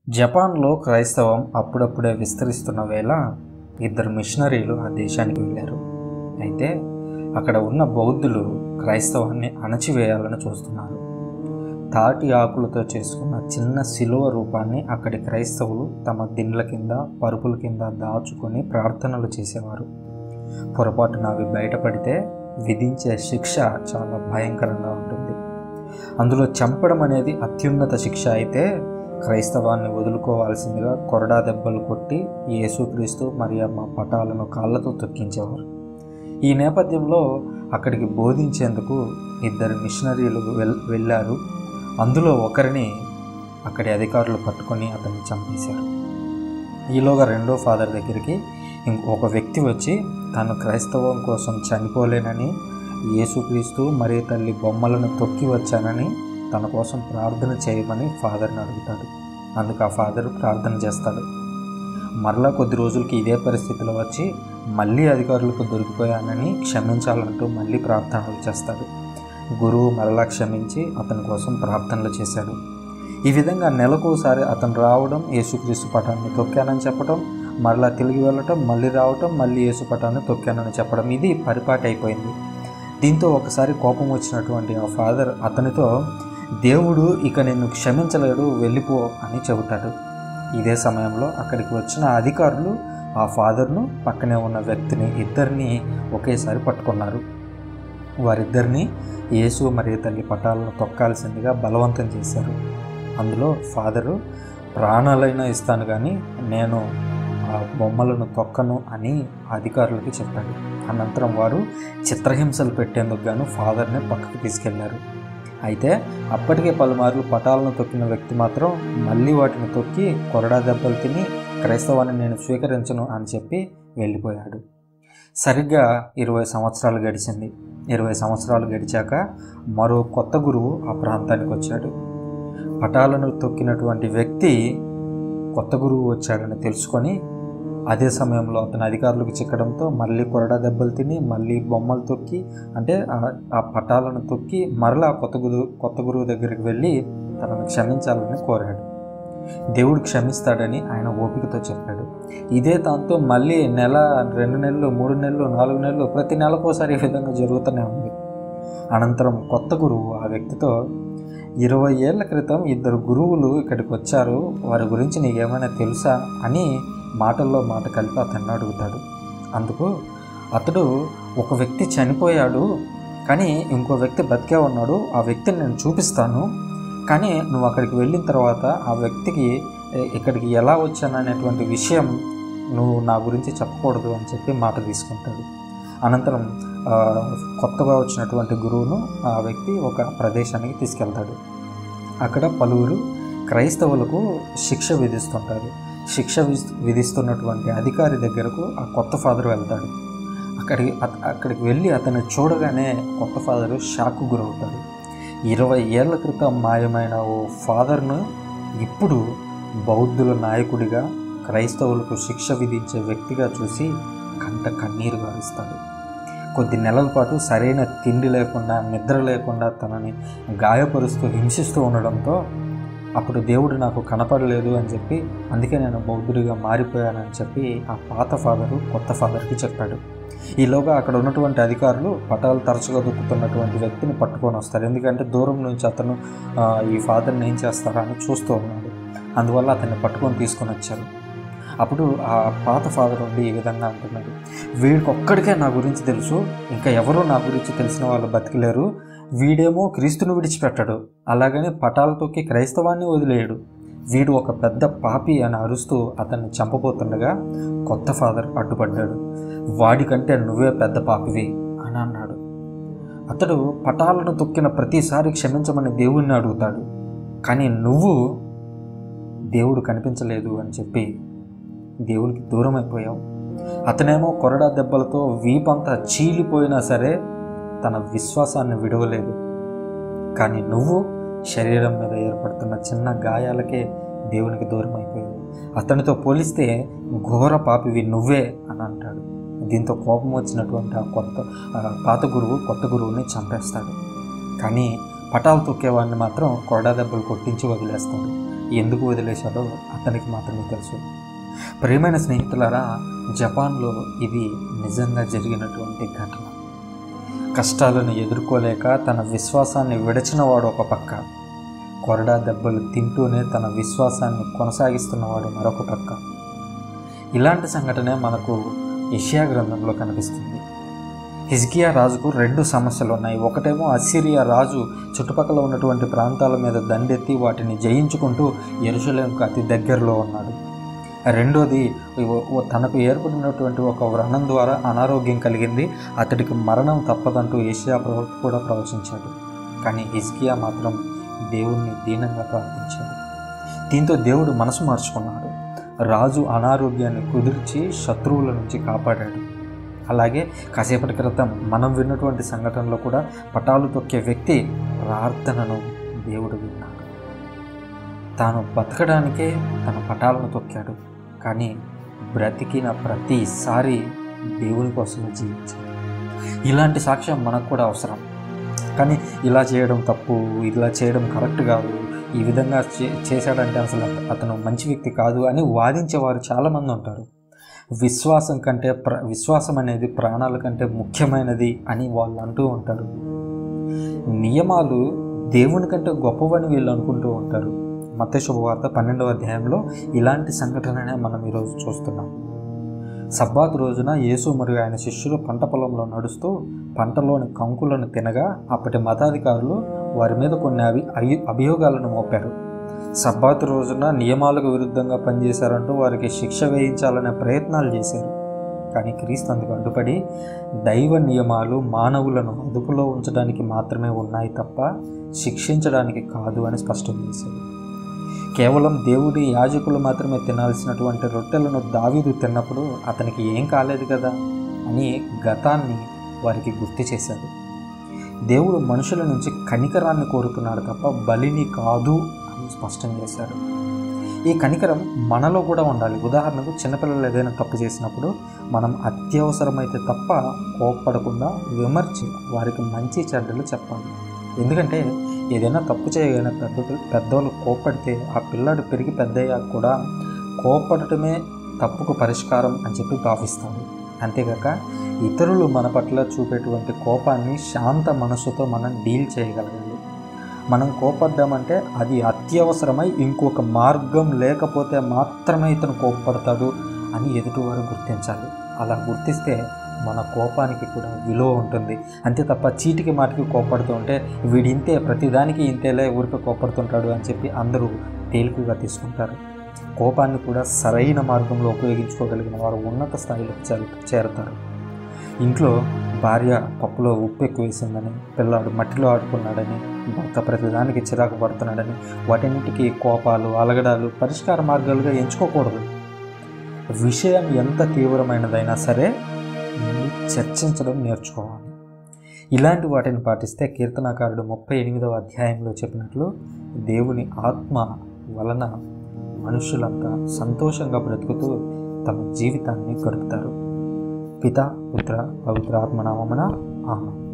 జపాన్లో క్రైస్తవం అప్పుడప్పుడే విస్తరిస్తున్న వేళ ఇద్దరు మిషనరీలు ఆ దేశానికి వెళ్ళారు అయితే అక్కడ ఉన్న బౌద్ధులు క్రైస్తవాన్ని అణచివేయాలని చూస్తున్నారు తాటి ఆకులతో చేసుకున్న చిన్న శిలువ రూపాన్ని అక్కడి క్రైస్తవులు తమ దిండ్ల కింద పరుపుల కింద దాచుకొని ప్రార్థనలు చేసేవారు పొరపాటున అవి బయటపడితే విధించే శిక్ష చాలా భయంకరంగా ఉంటుంది అందులో చంపడం అనేది అత్యున్నత శిక్ష అయితే క్రైస్తవాన్ని వదులుకోవాల్సిందిగా కొరడా దెబ్బలు కొట్టి యేసుక్రీస్తు మరియమ్మ పటాలను కాళ్ళతో తొక్కించేవారు ఈ నేపథ్యంలో అక్కడికి బోధించేందుకు ఇద్దరు మిషనరీలు వెల్ వెళ్ళారు అందులో ఒకరిని అక్కడి అధికారులు పట్టుకొని అతన్ని చంపేశారు ఈలోగా రెండో ఫాదర్ దగ్గరికి ఇంకొక వ్యక్తి వచ్చి తాను క్రైస్తవం కోసం చనిపోలేనని యేసుక్రీస్తు మరీ తల్లి బొమ్మలను తొక్కి వచ్చానని తన కోసం ప్రార్థన చేయమని ఫాదర్ని అడుగుతాడు అందుకు ఆ ఫాదర్ ప్రార్థన చేస్తాడు మరలా కొద్ది రోజులకి ఇదే పరిస్థితిలో వచ్చి మళ్ళీ అధికారులకు దొరికిపోయానని క్షమించాలంటూ మళ్ళీ ప్రార్థనలు చేస్తాడు గురువు మరలా క్షమించి అతని కోసం ప్రార్థనలు చేశాడు ఈ విధంగా నెలకోసారి అతను రావడం యేసుక్రీస్తు పటాన్ని తొక్కానని చెప్పడం మరలా తిరిగి వెళ్ళటం మళ్ళీ రావటం మళ్ళీ యేసు పటాన్ని తొక్కానని చెప్పడం ఇది పరిపాటి అయిపోయింది దీంతో ఒకసారి కోపం వచ్చినటువంటి ఆ ఫాదర్ అతనితో దేవుడు ఇక నిన్ను క్షమించలేడు వెళ్ళిపో అని చెబుతాడు ఇదే సమయంలో అక్కడికి వచ్చిన అధికారులు ఆ ఫాదర్ను పక్కనే ఉన్న వ్యక్తిని ఇద్దరిని ఒకేసారి పట్టుకున్నారు వారిద్దరిని యేసు మరియు తల్లి పటాలను తొక్కాల్సిందిగా బలవంతం చేశారు అందులో ఫాదరు ప్రాణాలైనా ఇస్తాను కానీ నేను ఆ బొమ్మలను తొక్కను అని అధికారులకు చెప్పాడు అనంతరం వారు చిత్రహింసలు పెట్టేందుకు గాను ఫాదర్ని పక్కకు తీసుకెళ్లారు అయితే అప్పటికే పలుమార్లు పటాలను తొక్కిన వ్యక్తి మాత్రం మళ్ళీ వాటిని తొక్కి కొరడా దెబ్బలు తిని క్రైస్తవాన్ని నేను స్వీకరించను అని చెప్పి వెళ్ళిపోయాడు సరిగ్గా ఇరవై సంవత్సరాలు గడిచింది ఇరవై సంవత్సరాలు గడిచాక మరో కొత్త గురువు ఆ ప్రాంతానికి వచ్చాడు పటాలను తొక్కినటువంటి వ్యక్తి కొత్త గురువు వచ్చాడని తెలుసుకొని అదే సమయంలో అతని అధికారులకు చిక్కడంతో మళ్ళీ కొరడా దెబ్బలు తిని మళ్ళీ బొమ్మలు తొక్కి అంటే ఆ పటాలను తొక్కి మరలా కొత్త గురువు కొత్త గురువు దగ్గరికి వెళ్ళి తనను క్షమించాలని కోరాడు దేవుడు క్షమిస్తాడని ఆయన ఓపికతో చెప్పాడు ఇదే దాంతో మళ్ళీ నెల రెండు నెలలు మూడు నెలలు నాలుగు నెలలు ప్రతి నెలకోసారి ఈ విధంగా జరుగుతూనే ఉంది అనంతరం కొత్త గురువు ఆ వ్యక్తితో ఇరవై ఏళ్ల క్రితం ఇద్దరు గురువులు ఇక్కడికి వచ్చారు వారి గురించి నీకేమైనా తెలుసా అని మాటల్లో మాట కలిపి అతన్ని అడుగుతాడు అందుకు అతడు ఒక వ్యక్తి చనిపోయాడు కానీ ఇంకో వ్యక్తి బతికే ఉన్నాడు ఆ వ్యక్తిని నేను చూపిస్తాను కానీ నువ్వు అక్కడికి వెళ్ళిన తర్వాత ఆ వ్యక్తికి ఇక్కడికి ఎలా వచ్చాననేటువంటి విషయం నువ్వు నా గురించి చెప్పకూడదు అని చెప్పి మాట తీసుకుంటాడు అనంతరం కొత్తగా వచ్చినటువంటి గురువును ఆ వ్యక్తి ఒక ప్రదేశానికి తీసుకెళ్తాడు అక్కడ పలువురు క్రైస్తవులకు శిక్ష విధిస్తుంటారు శిక్ష విధిస్తున్నటువంటి అధికారి దగ్గరకు ఆ కొత్త ఫాదర్ వెళ్తాడు అక్కడికి అక్కడికి వెళ్ళి అతను చూడగానే కొత్త ఫాదరు షాక్ గురవుతాడు ఇరవై ఏళ్ల క్రితం మాయమైన ఓ ఫాదర్ను ఇప్పుడు బౌద్ధుల నాయకుడిగా క్రైస్తవులకు శిక్ష విధించే వ్యక్తిగా చూసి కంట కన్నీరు గారుస్తాడు కొద్ది నెలల పాటు సరైన తిండి లేకుండా నిద్ర లేకుండా తనని గాయపరుస్తూ హింసిస్తూ ఉండడంతో అప్పుడు దేవుడు నాకు కనపడలేదు అని చెప్పి అందుకే నేను బౌద్ధుడిగా మారిపోయానని చెప్పి ఆ పాత ఫాదరు కొత్త ఫాదర్కి చెప్పాడు ఈలోగా అక్కడ ఉన్నటువంటి అధికారులు పటాలు తరచుగా దొక్కుతున్నటువంటి వ్యక్తిని పట్టుకొని వస్తారు ఎందుకంటే దూరం నుంచి అతను ఈ ఫాదర్ని ఏం చేస్తారా అని చూస్తూ ఉన్నాడు అందువల్ల అతన్ని పట్టుకొని తీసుకొని వచ్చారు అప్పుడు ఆ పాత ఫాదర్ ఉండి ఈ విధంగా అంటున్నాడు వీడికి ఒక్కడికే నా గురించి తెలుసు ఇంకా ఎవరూ నా గురించి తెలిసిన వాళ్ళు బతికలేరు వీడేమో క్రీస్తుని విడిచిపెట్టాడు అలాగని పటాలు తొక్కి క్రైస్తవాన్ని వదిలేయడు వీడు ఒక పెద్ద పాపి అని అరుస్తూ అతన్ని చంపబోతుండగా కొత్త ఫాదర్ అడ్డుపడ్డాడు వాడికంటే నువ్వే పెద్ద పాపివి అని అన్నాడు అతడు పటాలను తొక్కిన ప్రతిసారి క్షమించమని దేవుణ్ణి అడుగుతాడు కానీ నువ్వు దేవుడు కనిపించలేదు అని చెప్పి దేవుడికి దూరం అయిపోయావు అతనేమో కొరడా దెబ్బలతో వీపంతా చీలిపోయినా సరే తన విశ్వాసాన్ని విడవలేదు కానీ నువ్వు శరీరం మీద ఏర్పడుతున్న చిన్న గాయాలకే దేవునికి దూరం అయిపోయావు అతనితో పోలిస్తే ఘోర పాపివి నువ్వే అని అంటాడు దీంతో కోపం వచ్చినటువంటి ఆ కొత్త పాత గురువు కొత్త గురువుని చంపేస్తాడు కానీ పటాలు తొక్కేవాడిని మాత్రం కొరడా దెబ్బలు కొట్టించి వదిలేస్తాడు ఎందుకు వదిలేశాడో అతనికి మాత్రమే తెలుసు ప్రియమైన స్నేహితులారా జపాన్లో ఇది నిజంగా జరిగినటువంటి ఘటన కష్టాలను ఎదుర్కోలేక తన విశ్వాసాన్ని విడచినవాడు ఒక పక్క కొరడా దెబ్బలు తింటూనే తన విశ్వాసాన్ని కొనసాగిస్తున్నవాడు మరొక పక్క ఇలాంటి సంఘటనే మనకు యష్యా గ్రంథంలో కనిపిస్తుంది హిజ్కియా రాజుకు రెండు సమస్యలు ఉన్నాయి ఒకటేమో అసిరియా రాజు చుట్టుపక్కల ఉన్నటువంటి ప్రాంతాల మీద దండెత్తి వాటిని జయించుకుంటూ ఎరుసలేంకు అతి దగ్గరలో ఉన్నాడు రెండోది ఓ- ఓ తనకు ఏర్పడినటువంటి ఒక వ్రణం ద్వారా అనారోగ్యం కలిగింది అతడికి మరణం తప్పదంటూ ఏషియా ప్రవక్త కూడా ప్రవచించాడు కానీ హిజ్కియా మాత్రం దేవుణ్ణి దీనంగా ప్రార్థించాడు దీంతో దేవుడు మనసు మార్చుకున్నాడు రాజు అనారోగ్యాన్ని కుదిర్చి శత్రువుల నుంచి కాపాడాడు అలాగే కాసేపటి క్రితం మనం విన్నటువంటి సంఘటనలో కూడా పటాలు తొక్కే వ్యక్తి ప్రార్థనను దేవుడు విన్నాడు తాను బతకడానికే తన పటాలను తొక్కాడు కానీ బ్రతికిన ప్రతిసారి దేవుని కోసమే జీవించాడు ఇలాంటి సాక్ష్యం మనకు కూడా అవసరం కానీ ఇలా చేయడం తప్పు ఇలా చేయడం కరెక్ట్ కాదు ఈ విధంగా చే చేశాడంటే అసలు అత- అతను మంచి వ్యక్తి కాదు అని వాదించేవారు చాలామంది ఉంటారు విశ్వాసం కంటే ప్ర విశ్వాసం అనేది ప్రాణాల కంటే ముఖ్యమైనది అని వాళ్ళు అంటూ ఉంటారు నియమాలు దేవుని కంటే గొప్పవని వీళ్ళు అనుకుంటూ ఉంటారు మత శుభవార్త పన్నెండవ అధ్యాయంలో ఇలాంటి సంఘటననే మనం ఈరోజు చూస్తున్నాం సబ్బాత్ రోజున యేసు మరియు ఆయన శిష్యులు పంట పొలంలో నడుస్తూ పంటలోని కంకులను తినగా అప్పటి మతాధికారులు వారి మీద కొన్ని అభి అభి- అభియోగాలను మోపారు సబ్బాత్ రోజున నియమాలకు విరుద్ధంగా పనిచేశారంటూ వారికి శిక్ష వేయించాలనే ప్రయత్నాలు చేశారు కానీ క్రీస్తు అందుకు అడ్డుపడి దైవ నియమాలు మానవులను అదుపులో ఉంచడానికి మాత్రమే ఉన్నాయి తప్ప శిక్షించడానికి కాదు అని స్పష్టం చేశారు కేవలం దేవుడి యాజకులు మాత్రమే తినాల్సినటువంటి రొట్టెలను దావీదు తిన్నప్పుడు అతనికి ఏం కాలేదు కదా అని గతాన్ని వారికి గుర్తు చేశాడు దేవుడు మనుషుల నుంచి కనికరాన్ని కోరుతున్నాడు తప్ప బలిని కాదు అని స్పష్టం చేశాడు ఈ కనికరం మనలో కూడా ఉండాలి ఉదాహరణకు చిన్నపిల్లలు ఏదైనా తప్పు చేసినప్పుడు మనం అత్యవసరమైతే తప్ప కోప్పడకుండా విమర్చి వారికి మంచి చెడ్డలు చెప్పాలి ఎందుకంటే ఏదైనా తప్పు చేయగానే పెద్ద పెద్దవాళ్ళు కోప్పడితే ఆ పిల్లాడు పెరిగి పెద్దయ్యాక కూడా కోప్పడటమే తప్పుకు పరిష్కారం అని చెప్పి భావిస్తాడు అంతేగాక ఇతరులు మన పట్ల చూపేటువంటి కోపాన్ని శాంత మనసుతో మనం డీల్ చేయగలగాలి మనం కోపడ్డామంటే అది అత్యవసరమై ఇంకొక మార్గం లేకపోతే మాత్రమే ఇతను కోప్పడతాడు అని ఎదుటివారు గుర్తించాలి అలా గుర్తిస్తే మన కోపానికి కూడా విలువ ఉంటుంది అంతే తప్ప చీటికి మాటికి కోప్పడుతూ ఉంటే వీడి ఇంతే ప్రతిదానికి ఇంతేలే ఊరికే కోప్పడుతుంటాడు అని చెప్పి అందరూ తేలికగా తీసుకుంటారు కోపాన్ని కూడా సరైన మార్గంలో ఉపయోగించుకోగలిగిన వారు ఉన్నత స్థాయిలోకి చేరు చేరతారు ఇంట్లో భార్య పప్పులో ఉప్పు ఎక్కువ వేసిందని పిల్లాడు మట్టిలో ఆడుకున్నాడని భర్త ప్రతిదానికి చిరాకు పడుతున్నాడని వాటన్నిటికీ కోపాలు అలగడాలు పరిష్కార మార్గాలుగా ఎంచుకోకూడదు విషయం ఎంత తీవ్రమైనదైనా సరే ముందు చర్చించడం నేర్చుకోవాలి ఇలాంటి వాటిని పాటిస్తే కీర్తనాకారుడు ముప్పై ఎనిమిదవ అధ్యాయంలో చెప్పినట్లు దేవుని ఆత్మ వలన మనుషులంతా సంతోషంగా బ్రతుకుతూ తమ జీవితాన్ని గడుపుతారు పిత పుత్ర పవిత్ర ఆత్మనామమున ఆమె